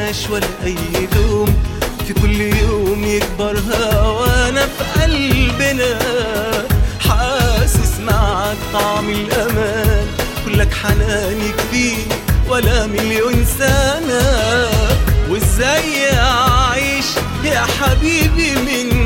عليناش ولا اي لوم في كل يوم يكبر هوانا في قلبنا حاسس معك طعم الامان كلك حنان يكفيني ولا مليون سنة وازاي اعيش يا حبيبي من